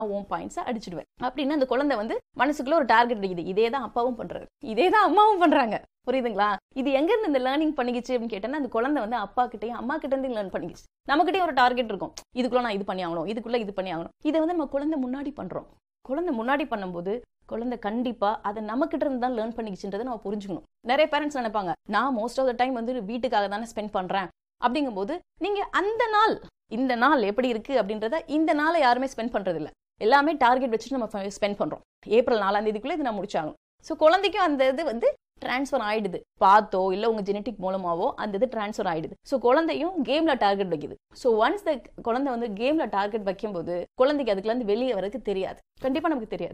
உன் பாயிண்ட்ஸை அடிச்சிடுவேன் அப்படின்னு அந்த குழந்தை வந்து மனசுக்குள்ள ஒரு டார்கெட் அடிக்குது இதே தான் அப்பாவும் பண்றாரு இதே தான் அம்மாவும் பண்றாங்க புரியுதுங்களா இது எங்க இருந்து இந்த லேர்னிங் பண்ணிக்கிச்சு அப்படின்னு கேட்டேன்னா அந்த குழந்தை வந்து அப்பா கிட்டயும் அம்மா கிட்ட இருந்து லேர்ன் பண்ணிக்கிச்சு நம்மகிட்டயும் ஒரு டார்கெட் இருக்கும் இதுக்குள்ள நான் இது பண்ணி ஆகணும் இதுக்குள்ள இது பண்ணி ஆகணும் இதை வந்து நம்ம குழந்தை முன்னாடி பண்றோம் குழந்தை முன்னாடி பண்ணும்போது குழந்தை கண்டிப்பா அதை நம்ம கிட்ட இருந்து தான் லேர்ன் பண்ணிக்கிச்சுன்றதை நம்ம புரிஞ்சுக்கணும் நிறைய பேரண்ட்ஸ் நினைப்பாங்க நான் மோஸ்ட் ஆஃப் த டைம் வந்து வீட்டுக்காக தானே ஸ்பெண்ட் பண்றேன் அப்படிங்கும்போது நீங்க அந்த நாள் இந்த நாள் எப்படி இருக்கு அப்படின்றத இந்த நாளை யாருமே ஸ்பெண்ட் பண்றது இல்ல எல்லாமே டார்கெட் வச்சுட்டு நம்ம ஸ்பெண்ட் பண்றோம் ஏப்ரல் நாலாம் தேதிக்குள்ள இது நான் முடிச்சாகணும் ஸோ குழந்தைக்கும் அந்த இது வந்து டிரான்ஸ்ஃபர் ஆயிடுது பார்த்தோ இல்ல உங்க ஜெனட்டிக் மூலமாவோ அந்த இது டிரான்ஸ்ஃபர் ஆயிடுது ஸோ குழந்தையும் கேம்ல டார்கெட் வைக்குது ஸோ ஒன்ஸ் த குழந்தை வந்து கேம்ல டார்கெட் வைக்கும்போது குழந்தைக்கு அதுக்குள்ள இருந்து வெளியே வரதுக்கு தெரியாது கண்டிப்பா நமக்கு தெரியாது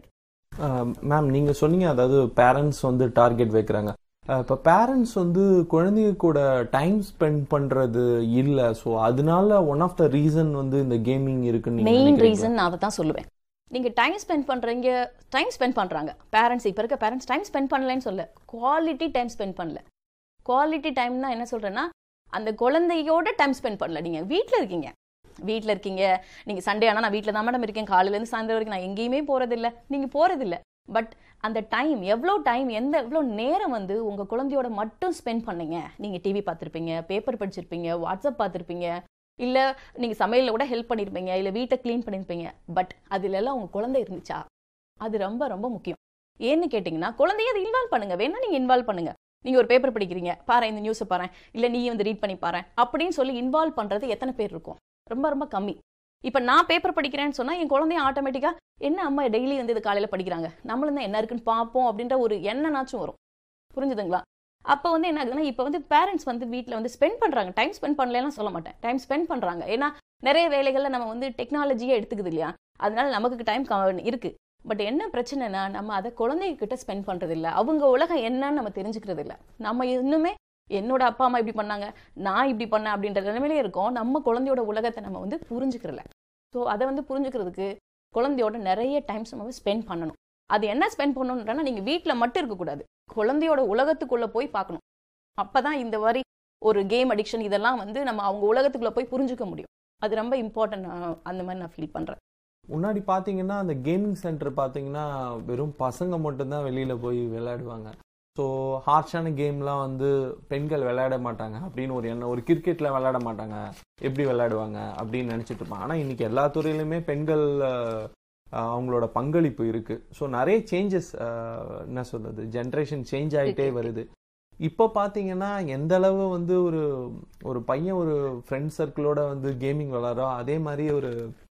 மேம் நீங்க சொன்னீங்க அதாவது பேரண்ட்ஸ் வந்து டார்கெட் வைக்கிறாங்க அஹ் இப்ப பேரண்ட்ஸ் வந்து குழந்தைங்க கூட டைம் ஸ்பெண்ட் பண்றது இல்ல ஸோ அதனால ஒன் ஆஃப் த ரீசன் வந்து இந்த கேமிங் இருக்குன்னு நீங்க மெயின் நினைக்கிறீங்களா? ரீசன் நான் அதை தான் சொல்லுவேன் நீங்க டைம் ஸ்பெண்ட் பண்றீங்க டைம் ஸ்பெண்ட் பண்றாங்க பேரண்ட்ஸ் இப்ப இருக்க பேரண்ட்ஸ் டைம் ஸ்பெண்ட் பண்ணலன்னு சொல்ல குவாலிட்டி டைம் ஸ்பெண்ட் பண்ணல குவாலிட்டி டைம்னா என்ன சொல்றேன்னா அந்த குழந்தையோட டைம் ஸ்பெண்ட் பண்ணல நீங்க வீட்ல இருக்கீங்க வீட்ல இருக்கீங்க நீங்க சண்டே ஆனா நான் வீட்ல தான் மேடம் இருக்கேன் காலையில இருந்து சாயந்தரம் வரைக்கும் நான் எங்கேயுமே போறதில்ல நீங்க போறதில்ல பட் அந்த டைம் எவ்வளோ டைம் எந்த எவ்வளோ நேரம் வந்து உங்க குழந்தையோட மட்டும் ஸ்பெண்ட் பண்ணீங்க நீங்க டிவி பார்த்துருப்பீங்க பேப்பர் படிச்சிருப்பீங்க வாட்ஸ்அப் பார்த்துருப்பீங்க இல்ல நீங்க சமையல்ல கூட ஹெல்ப் பண்ணிருப்பீங்க இல்ல வீட்டை க்ளீன் பண்ணிருப்பீங்க பட் அதுல எல்லாம் உங்க குழந்தை இருந்துச்சா அது ரொம்ப ரொம்ப முக்கியம் ஏன்னு கேட்டிங்கன்னா குழந்தைய அதை இன்வால்வ் பண்ணுங்க வேணா நீங்க இன்வால்வ் பண்ணுங்க நீங்க ஒரு பேப்பர் படிக்கிறீங்க பாரு இந்த நியூஸை பாரு இல்ல நீ வந்து ரீட் பண்ணி பாரு அப்படின்னு சொல்லி இன்வால்வ் பண்றது எத்தனை பேர் இருக்கும் ரொம்ப ரொம்ப கம்மி இப்ப நான் பேப்பர் படிக்கிறேன்னு சொன்னா என் குழந்தைய ஆட்டோமேட்டிக்கா என்ன அம்மா டெய்லி வந்து இது காலையில படிக்கிறாங்க நம்மளும் தான் என்ன இருக்குன்னு பார்ப்போம் அப்படின்ற ஒரு எண்ணனாச்சும் வரும் புரிஞ்சுதுங்களா அப்போ வந்து என்ன ஆகுதுன்னா இப்போ வந்து பேரண்ட்ஸ் வந்து வீட்டில் வந்து ஸ்பெண்ட் பண்ணுறாங்க டைம் ஸ்பெண்ட் பண்ணலாம் சொல்ல மாட்டேன் டைம் ஸ்பெண்ட் பண்ணுறாங்க ஏன்னா நிறைய வேலைகளில் நம்ம வந்து டெக்னாலஜியே எடுத்துக்குது இல்லையா அதனால நமக்கு டைம் இருக்கு பட் என்ன பிரச்சனைனா நம்ம அதை குழந்தைங்க கிட்ட ஸ்பெண்ட் பண்றது இல்ல அவங்க உலகம் என்னன்னு நம்ம தெரிஞ்சுக்கிறது இல்ல நம்ம இன்னுமே என்னோட அப்பா அம்மா இப்படி பண்ணாங்க நான் இப்படி பண்ணேன் அப்படின்ற நிலைமையிலே இருக்கோம் நம்ம குழந்தையோட உலகத்தை நம்ம வந்து புரிஞ்சுக்கிறல ஸோ அதை வந்து புரிஞ்சுக்கிறதுக்கு குழந்தையோட நிறைய டைம்ஸ் நம்ம ஸ்பெண்ட் பண்ணணும் அது என்ன ஸ்பெண்ட் பண்ணணுன்றனா நீங்க வீட்ல மட்டும் இருக்கக்கூடாது குழந்தையோட உலகத்துக்குள்ள போய் பார்க்கணும் அப்பதான் இந்த மாதிரி ஒரு கேம் அடிக்ஷன் இதெல்லாம் வந்து நம்ம அவங்க உலகத்துக்குள்ள போய் புரிஞ்சுக்க முடியும் அது ரொம்ப இம்பார்ட்டன்ட் அந்த மாதிரி நான் ஃபீல் பண்றேன் முன்னாடி பாத்தீங்கன்னா அந்த கேமிங் சென்டர் பாத்தீங்கன்னா வெறும் பசங்க மட்டும்தான் வெளியில போய் விளையாடுவாங்க ஸோ ஹார்ஷான கேம்லாம் வந்து பெண்கள் விளையாட மாட்டாங்க அப்படின்னு ஒரு எண்ணம் ஒரு கிரிக்கெட்ல விளையாட மாட்டாங்க எப்படி விளையாடுவாங்க அப்படின்னு நினைச்சிட்டு இருப்பாங்க ஆனா இன்னைக்கு எல்லா துறையிலுமே பெண்கள் அஹ், அஹ், அவங்களோட பங்களிப்பு இருக்கு ஸோ நிறைய சேஞ்சஸ் என்ன சொல்றது ஜென்ரேஷன் சேஞ்ச் ஆயிட்டே இருக்கு. வருது இப்போ பாத்தீங்கன்னா எந்த அளவு வந்து ஒரு ஒரு பையன் ஒரு ஃப்ரெண்ட் சர்க்கிளோட வந்து கேமிங் விளாட்றோம் அதே மாதிரி ஒரு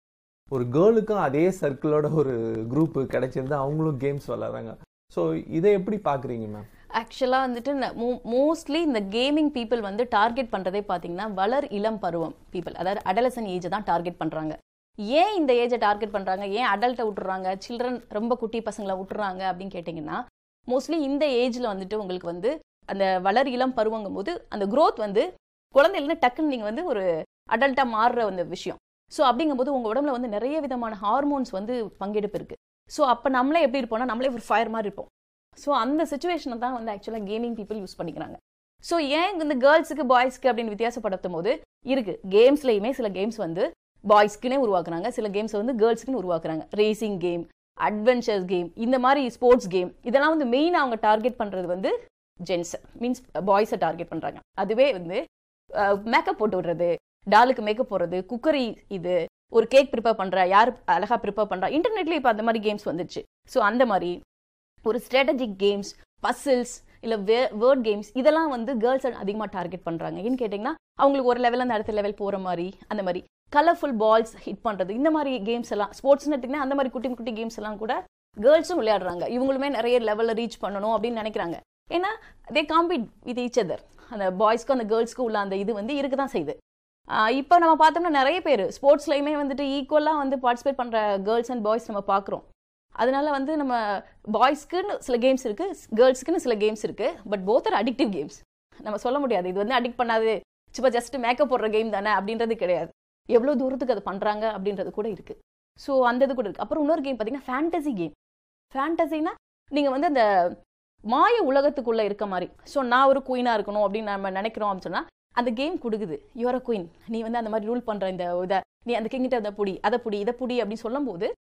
ஒரு கேர்ளுக்கும் அதே சர்க்கிளோட ஒரு குரூப் கிடைச்சிருந்து அவங்களும் கேம்ஸ் விளாட்றாங்க ஸோ இதை எப்படி பாக்குறீங்க மேம் ஆக்சுவலாக வந்துட்டு மோஸ்ட்லி இந்த கேமிங் பீப்புள் வந்து டார்கெட் பண்ணுறதே பார்த்தீங்கன்னா வளர் இளம் பருவம் பீப்புள் அதாவது அடலசன் ஏஜை தான் டார்கெட் பண்ணுறாங்க ஏன் இந்த ஏஜை டார்கெட் பண்ணுறாங்க ஏன் அடல்ட்டை விட்டுறாங்க சில்ட்ரன் ரொம்ப குட்டி பசங்களை விட்டுறாங்க அப்படின்னு கேட்டிங்கன்னா மோஸ்ட்லி இந்த ஏஜில் வந்துட்டு உங்களுக்கு வந்து அந்த வளர் இளம் பருவங்கும் போது அந்த growth வந்து குழந்தையிலேருந்து டக்குன்னு நீங்கள் வந்து ஒரு அடல்ட்டாக மாறுற அந்த விஷயம் ஸோ அப்படிங்கும்போது உங்கள் உடம்புல வந்து நிறைய விதமான ஹார்மோன்ஸ் வந்து பங்கெடுப்பு இருக்கு ஸோ அப்போ நம்மளே எப்படி இருப்போம்னா நம்மளே ஒரு ஃபயர் மாதிரி இருப்போம் ஸோ அந்த சுச்சுவேஷனை தான் வந்து ஆக்சுவலாக கேமிங் பீப்புள் யூஸ் பண்ணிக்கிறாங்க ஸோ ஏன் இந்த கேர்ள்ஸுக்கு பாய்ஸ்க்கு அப்படின்னு வித்தியாசப்படுத்தும் போது இருக்கு கேம்ஸ்லையுமே சில கேம்ஸ் வந்து பாய்ஸ்க்குனே உருவாக்குறாங்க சில கேம்ஸ் வந்து கேர்ள்ஸ்க்குன்னு உருவாக்குறாங்க ரேசிங் கேம் அட்வென்ச்சர்ஸ் கேம் இந்த மாதிரி ஸ்போர்ட்ஸ் கேம் இதெல்லாம் வந்து மெயின் அவங்க டார்கெட் பண்றது வந்து ஜென்ஸ் மீன்ஸ் பாய்ஸை டார்கெட் பண்றாங்க அதுவே வந்து மேக்கப் போட்டு விடுறது டாலுக்கு மேக்கப் போடுறது குக்கரி இது ஒரு கேக் ப்ரிப்பேர் பண்ற யார் அழகா ப்ரிப்பேர் பண்றா இன்டர்நெட்ல இப்போ அந்த மாதிரி கேம்ஸ் வந்துச்சு ஸோ அந்த மாதிரி ஒரு ஸ்ட்ராட்டஜிக் கேம்ஸ் பசில்ஸ் இல்ல வேர்ட் கேம்ஸ் இதெல்லாம் வந்து கேர்ள்ஸ் அதிகமாக டார்கெட் பண்றாங்க ஏன்னு கேட்டிங்கன்னா அவங்களுக்கு ஒரு லெவல் அந்த அடுத்த லெவல் போற மாதிரி அந்த மாதிரி கலர்ஃபுல் பால்ஸ் ஹிட் பண்றது இந்த மாதிரி கேம்ஸ் எல்லாம் ஸ்போர்ட்ஸ்னு எடுத்தீங்கன்னா அந்த மாதிரி குட்டி குட்டி கேம்ஸ் எல்லாம் கூட கேர்ள்ஸும் விளையாடுறாங்க இவங்களுமே நிறைய லெவலில் ரீச் பண்ணணும் அப்படின்னு நினைக்கிறாங்க ஏன்னா they compete with each other அந்த பாய்ஸ்க்கும் அந்த கேர்ள்ஸ்க்கும் உள்ள அந்த இது வந்து இருக்க தான் செய்யுது இப்போ நம்ம பார்த்தோம்னா நிறைய பேர் ஸ்போர்ட்ஸ்லையுமே வந்துட்டு ஈக்குவலாக வந்து பார்ட்டிசிபேட் பண்ணுற கேர்ள்ஸ் அண்ட் பாய்ஸ் நம்ம பார்க்குறோம் அதனால வந்து நம்ம பாய்ஸ்க்குன்னு சில கேம்ஸ் இருக்கு கேர்ள்ஸ்க்குன்னு சில கேம்ஸ் இருக்கு but both are addictive games நம்ம சொல்ல முடியாது இது வந்து அடிக்ட் பண்ணாது சும்மா ஜஸ்ட் மேக்கப் போடுற கேம் தானே அப்படின்றது கிடையாது எவ்வளோ தூரத்துக்கு அது பண்ணுறாங்க அப்படின்றது கூட இருக்கு ஸோ அந்த இது கூட இருக்கு அப்புறம் இன்னொரு கேம் பார்த்தீங்கன்னா ஃபேண்டசி கேம் ஃபேண்டசினா நீங்கள் வந்து அந்த மாய உலகத்துக்குள்ள இருக்க மாதிரி ஸோ நான் ஒரு குயினாக இருக்கணும் அப்படின்னு நம்ம நினைக்கிறோம் அப்படின்னு சொன்னா அந்த கேம் கொடுக்குது யுவர் அ குயின் நீ வந்து அந்த மாதிரி ரூல் பண்ற இந்த இதை நீ அந்த கிங்கிட்ட அதை புடி அதை புடி இதை புடி அப்படின்னு சொல்லும்போது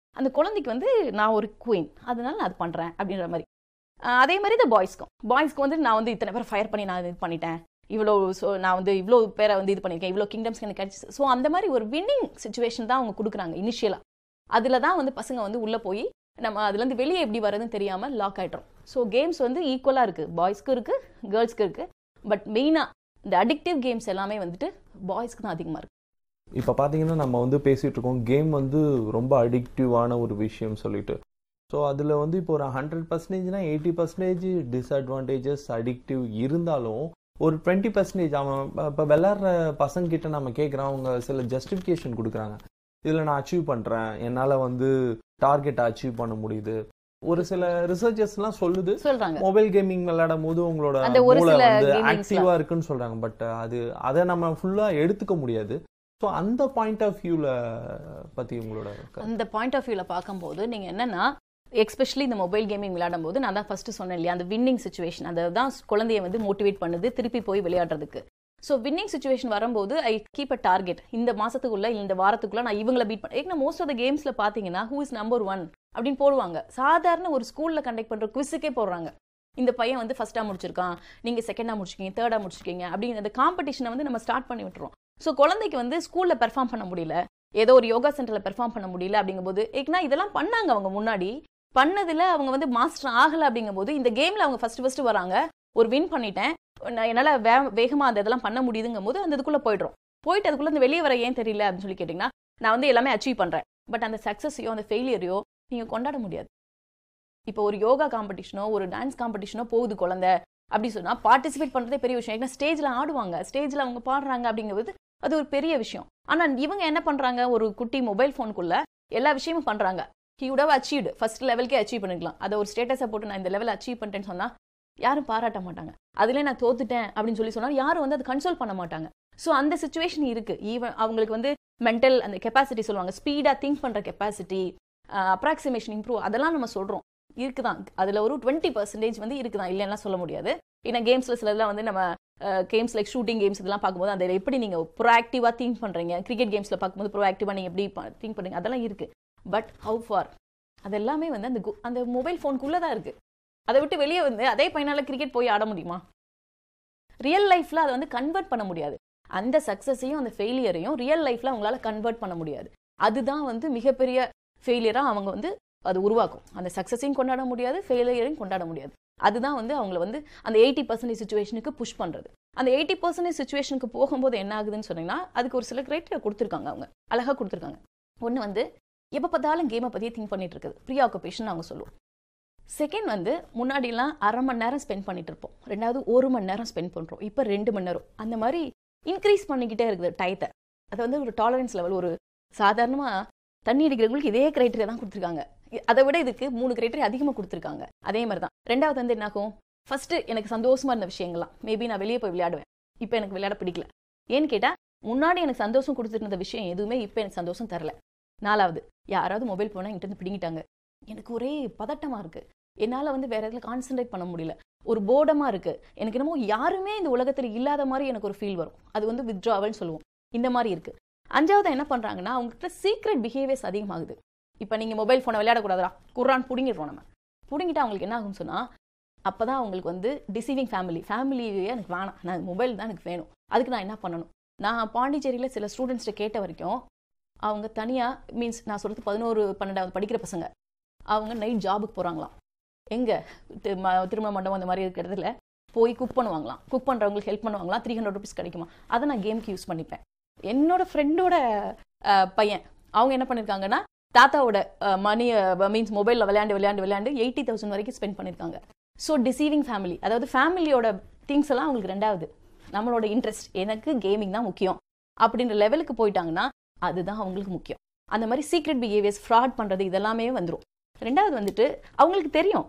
அந்த குழந்தைக்கு வந்து நான் ஒரு குயின் அதனால நான் அது பண்றேன் அப்படின்ற மாதிரி ஆஹ் அதே மாதிரி இந்த பாய்ஸ்க்கும் பாய்ஸ்க்கு வந்து நான் வந்து இத்தனை பேர் ஃபயர் பண்ணி நான் இது பண்ணிட்டேன் இவ்வளோ ஸோ நான் வந்து இவ்வளோ பேரை வந்து இது பண்ணியிருக்கேன் இவ்வளோ கிங்டம்ஸ் எனக்கு கிடைச்சி ஸோ அந்த மாதிரி ஒரு வின்னிங் சுச்சுவேஷன் தான் அவங்க கொடுக்குறாங்க இனிஷியலாக அதில் தான் வந்து பசங்க வந்து உள்ளே போய் நம்ம அதுலேருந்து வெளியே எப்படி வர்றதுன்னு தெரியாமல் லாக் ஆகிட்டோம் ஸோ கேம்ஸ் வந்து ஈக்குவலாக இருக்குது பாய்ஸ்க்கு இருக்குது கேர்ள்ஸ்க்கு இருக்குது பட் மெயினாக இந்த அடிக்டிவ் கேம்ஸ் எல்லாமே வந்துட்டு பாய்ஸ்க்கு தான் அதிகமாக இருக்குது இப்போ பார்த்தீங்கன்னா நம்ம வந்து பேசிகிட்டு இருக்கோம் கேம் வந்து ரொம்ப அடிக்டிவான ஒரு விஷயம் சொல்லிட்டு ஸோ அதில் வந்து இப்போ ஒரு ஹண்ட்ரட் பர்சன்டேஜ்னா எயிட்டி பர்சன்டேஜ் டிஸ்அட்வான்டேஜஸ் அடிக்டிவ் இருந்தாலும் ஒரு டுவெண்ட்டி பர்சன்டேஜ் அவன் இப்போ விளாட்ற பசங்கிட்ட நம்ம கேட்குறோம் அவங்க சில ஜஸ்டிஃபிகேஷன் கொடுக்குறாங்க இதில் நான் அச்சீவ் பண்ணுறேன் என்னால் வந்து டார்கெட்டை அச்சீவ் பண்ண முடியுது ஒரு சில ரிசர்ச்சர்ஸ்லாம் சொல்லுது சொல்கிறாங்க மொபைல் கேமிங் விளையாடும் போது உங்களோட அந்த ஒரு மூளை சில வந்து gamings ஆக்டிவா இருக்குன்னு சொல்றாங்க பட் அது அதை நம்ம ஃபுல்லா எடுத்துக்க முடியாது ஸோ அந்த பாயிண்ட் ஆஃப் வியூல பத்தி உங்களோட கருத்து. அந்த பாயிண்ட் ஆஃப் வியூவில் பார்க்கும்போது நீங்கள் என்னன்னா எஸ்பெஷலி இந்த மொபைல் கேமிங் விளையாடும் போது நான் தான் ஃபர்ஸ்ட் சொன்னேன் இல்லையா அந்த வின்னிங் சுச்சுவேஷன் அதை தான் குழந்தைய வந்து மோட்டிவேட் பண்ணுது திருப்பி போய் விளையாடுறதுக்கு ஸோ வின்னிங் சுச்சுவேஷன் வரும்போது ஐ கீப் அ டார்கெட் இந்த மாசத்துக்குள்ள இந்த வாரத்துக்குள்ள நான் இவங்கள பீட் பண்ண ஏன்னா மோஸ்ட் ஆஃப் த கேம்ஸ்ல பாத்தீங்கன்னா ஹூ இஸ் நம்பர் ஒன் அப்படின்னு போடுவாங்க சாதாரண ஒரு ஸ்கூல்ல கண்டக்ட் பண்ற குவிஸுக்கே போடுறாங்க இந்த பையன் வந்து ஃபர்ஸ்டா முடிச்சிருக்கான் நீங்க செகண்டா முடிச்சிருக்கீங்க தேர்டா முடிச்சிருக்கீங்க அப்படின்னு அந்த காம்படிஷனை வந்து நம்ம ஸ்டார்ட் பண்ணி விட்டுறோம் ஸோ குழந்தைக்கு வந்து ஸ்கூல்ல பெர்ஃபார்ம் பண்ண முடியல ஏதோ ஒரு யோகா சென்டர்ல பெர்ஃபார்ம் பண்ண முடியல அப்படிங்கும்போது ஏன்னா இதெல்லாம் பண்ணாங்க அவங்க முன்னாடி பண்ணதுல அவங்க வந்து மாஸ்டர் ஆகல அப்படிங்கும்போது இந்த கேம்ல அவங்க ஃபர்ஸ்ட் ஃபர்ஸ்ட் வராங்க ஒரு வின் பண்ணிட்டேன் நான் என்னால வே வேகமா அந்த இதெல்லாம் பண்ண முடியுதுங்கும் போது அந்த இதுக்குள்ள போயிடுறோம் போயிட்டு அதுக்குள்ள இருந்து வெளியே வர ஏன் தெரியல அப்படின்னு சொல்லி கேட்டிங்கன்னா நான் வந்து எல்லாமே அச்சீவ் பண்றேன் பட் அந்த சக்ஸஸையோ அந்த ஃபெயிலியரையோ நீங்க கொண்டாட முடியாது இப்போ ஒரு யோகா காம்படிஷனோ ஒரு டான்ஸ் காம்படிஷனோ போகுது குழந்தை அப்படி சொன்னா பார்ட்டிசிபேட் பண்றதே பெரிய விஷயம் ஏன்னா ஸ்டேஜ்ல ஆடுவாங்க ஸ்டேஜ்ல அவங்க பாடுறாங்க அப்படிங்கிறது அது ஒரு பெரிய விஷயம் ஆனா இவங்க என்ன பண்றாங்க ஒரு குட்டி மொபைல் ஃபோனுக்குள்ள எல்லா விஷயமும் பண்றாங்க ஹி உடவ் அச்சீவ்டு ஃபர்ஸ்ட் லெவலுக்கே அச்சீவ் பண்ணிக்கலாம் அதை ஒரு ஸ்டேட்டஸை போட்டு நான் இந்த லெவல் அச்சீவ் பண்ணிட்டேன்னு சொன்னா யாரும் பாராட்ட மாட்டாங்க அதுல நான் தோத்துட்டேன் அப்படின்னு சொல்லி சொன்னா யாரும் வந்து அதை கன்சோல் பண்ண மாட்டாங்க ஸோ அந்த சுச்சுவேஷன் இருக்கு ஈவன் அவங்களுக்கு வந்து மென்டல் அந்த கெப்பாசிட்டி சொல்லுவாங்க ஸ்பீடா திங்க் பண்ற கெப்பாசிட்டி அப்ராக்சிமேஷன் இம்ப்ரூவ் அதெல்லாம் நம்ம சொல்றோம் இருக்குதான் அதுல ஒரு டுவெண்ட்டி பர்சன்டேஜ் வந்து இருக்குதான் இல்லைன்னா சொல்ல முடியாது ஏன்னா கேம்ஸ்ல சிலதெல்லாம் வந்து நம்ம கேம்ஸ் லைக் ஷூட்டிங் கேம்ஸ் இதெல்லாம் பார்க்கும்போது அந்த எப்படி நீங்க ப்ரோஆக்டிவா திங்க் பண்றீங்க கிரிக்கெட் கேம்ஸ்ல பார்க்கும்போது ப்ரோஆக்டிவா நீங்க எப்படி திங்க் பண்றீங்க அதெல்லாம் இருக்கு பட் ஹவு ஃபார் அது எல்லாமே வந்து அந்த கு- அந்த மொபைல் ஃபோனுக்குள்ள தான் இருக்கு அதை விட்டு வெளியே வந்து அதே பையனால கிரிக்கெட் போய் ஆட முடியுமா ரியல் லைஃப்ல அதை வந்து கன்வெர்ட் பண்ண முடியாது அந்த சக்சஸையும் அந்த ஃபெயிலியரையும் ரியல் லைஃப்ல அவங்களால கன்வெர்ட் பண்ண முடியாது அதுதான் வந்து மிகப்பெரிய ஃபெயிலியரா அவங்க வந்து அது உருவாக்கும் அந்த சக்சஸையும் கொண்டாட முடியாது ஃபெயிலியரையும் கொண்டாட முடியாது அதுதான் வந்து அவங்கள வந்து அந்த எயிட்டி பர்சன்டேஜ் சுச்சுவேஷனுக்கு புஷ் பண்றது அந்த எயிட்டி பர்சன்டேஜ் சுச்சுவேஷனுக்கு போகும்போது என்ன ஆகுதுன்னு சொன்னீங்கன்னா அதுக்கு ஒரு சில கிரைட்டீரியா கொடுத்துருக்காங்க அவங்க அழகா கொடுத்துருக்காங்க ஒன்று வந்து எப்போ பார்த்தாலும் கேமை பற்றியே திங்க் பண்ணிட்டு இருக்குது ப்ரீ ஆக்குபேஷன் அவங்க சொல்லுவோம் செகண்ட் வந்து முன்னாடிலாம் அரை மணி நேரம் ஸ்பெண்ட் பண்ணிட்டு இருப்போம் ரெண்டாவது ஒரு மணி நேரம் ஸ்பெண்ட் பண்ணுறோம் இப்போ ரெண்டு மணி நேரம் அந்த மாதிரி இன்க்ரீஸ் பண்ணிக்கிட்டே இருக்குது டயத்தை அது வந்து ஒரு டாலரன்ஸ் லெவல் ஒரு சாதாரணமாக தண்ணி அடிக்கிறவங்களுக்கு இதே கிரைட்டீரியா தான் கொடுத்துருக்காங்க இ- அதை விட இதுக்கு மூணு கிரைட்டீரியா அதிகமாக கொடுத்துருக்காங்க அதே மாதிரி தான் ரெண்டாவது வந்து என்னாகும் ஃபர்ஸ்ட் எனக்கு சந்தோஷமா இருந்த விஷயங்கள்லாம் மேபி நான் வெளியே போய் விளையாடுவேன் இப்போ எனக்கு விளையாட பிடிக்கல ஏன்னு கேட்டால் முன்னாடி எனக்கு சந்தோஷம் கொடுத்துட்டு இருந்த விஷயம் எதுவுமே இப்போ எனக்கு சந்தோஷம் தரல நாலாவது யாராவது மொபைல் போனால் என்கிட்ட இருந்து பிடிங்கிட்டாங்க எனக்கு ஒரே பதட்டமா இருக்கு என்னால் வந்து வேற இடத்துல கான்சென்ட்ரேட் பண்ண முடியல ஒரு போர்டமா இருக்கு எனக்கு என்னமோ யாருமே இந்த உலகத்தில் இல்லாத மாதிரி எனக்கு ஒரு ஃபீல் வரும் அது வந்து வித்ட்ராவல்னு சொல்லுவோம் இந்த மாதிரி இருக்கு அஞ்சாவது என்ன பண்றாங்கன்னா அவங்ககிட்ட சீக்ரெட் பிஹேவியர்ஸ் அதிகமாகுது இப்போ நீங்க மொபைல் ஃபோனை விளையாடக்கூடாதா குர்ரான் பிடுங்கிடுறோம் நம்ம பிடுங்கிட்டா அவங்களுக்கு என்ன ஆகும்னு சொன்னா அப்பதான் அவங்களுக்கு வந்து டிசீவிங் ஃபேமிலி ஃபேமிலியே எனக்கு வேணாம் நான் மொபைல் தான் எனக்கு வேணும் அதுக்கு நான் என்ன பண்ணணும் நான் பாண்டிச்சேரியில் சில ஸ்டூடெண்ட்ஸ்ட்ட கேட்ட வரைக்கும் அவங்க தனியாக மீன்ஸ் நான் சொல்றது பதினோரு பன்னெண்டாவது படிக்கிற பசங்க அவங்க நைட் ஜாபுக்கு போகிறாங்களாம் எங்கே திருமண மண்டபம் அந்த மாதிரி இருக்கிற இடத்துல போய் குக் பண்ணுவாங்களாம் குக் பண்ணுறவங்களுக்கு ஹெல்ப் பண்ணுவாங்களாம் த்ரீ ஹண்ட்ரட் ருபீஸ் கிடைக்குமா அதை நான் கேமுக்கு யூஸ் பண்ணிப்பேன் என்னோட ஃப்ரெண்டோட பையன் அவங்க என்ன பண்ணியிருக்காங்கன்னா தாத்தாவோட மணி மீன்ஸ் மொபைலில் விளையாண்டு விளையாண்டு விளையாண்டு எயிட்டி தௌசண்ட் வரைக்கும் ஸ்பெண்ட் பண்ணியிருக்காங்க ஸோ டிசீவிங் ஃபேமிலி அதாவது ஃபேமிலியோட திங்ஸ் எல்லாம் அவங்களுக்கு ரெண்டாவது நம்மளோட இன்ட்ரெஸ்ட் எனக்கு கேமிங் தான் முக்கியம் அப்படின்ற லெவலுக்கு போயிட்டாங்கன்னா அதுதான் அவங்களுக்கு முக்கியம் அந்த மாதிரி சீக்ரெட் பிஹேவியர்ஸ் ஃப்ராட் பண்ணுறது இதெல்லாமே வந்துடும் ரெண்டாவது வந்துட்டு அவங்களுக்கு தெரியும்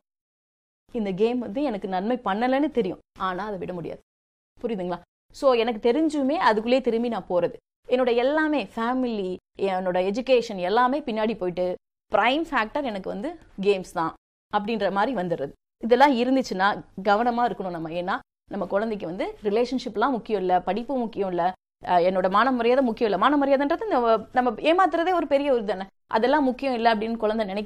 இந்த கேம் வந்து எனக்கு நன்மை பண்ணலைன்னு தெரியும் ஆனால் அதை விட முடியாது புரியுதுங்களா ஸோ எனக்கு தெரிஞ்சுமே அதுக்குள்ளேயே திரும்பி நான் போகிறது என்னோட எல்லாமே ஃபேமிலி என்னோட எஜுகேஷன் எல்லாமே பின்னாடி போயிட்டு ப்ரைம் ஃபேக்டர் எனக்கு வந்து கேம்ஸ் தான் அப்படின்ற மாதிரி வந்துடுறது இதெல்லாம் இருந்துச்சுன்னா கவனமாக இருக்கணும் நம்ம ஏன்னா நம்ம குழந்தைக்கு வந்து ரிலேஷன்ஷிப்லாம் முக்கியம் இல்லை படிப்பு முக்கியம் இல்லை என்னோட மான மரியாதை முக்கியம் இல்லை மான மரியாதைன்றது நம்ம நம்ம ஏமாத்துறதே ஒரு பெரிய ஒரு தானே அதெல்லாம் முக்கியம் இல்லை அப்படின்னு குழந்தை நினைக்க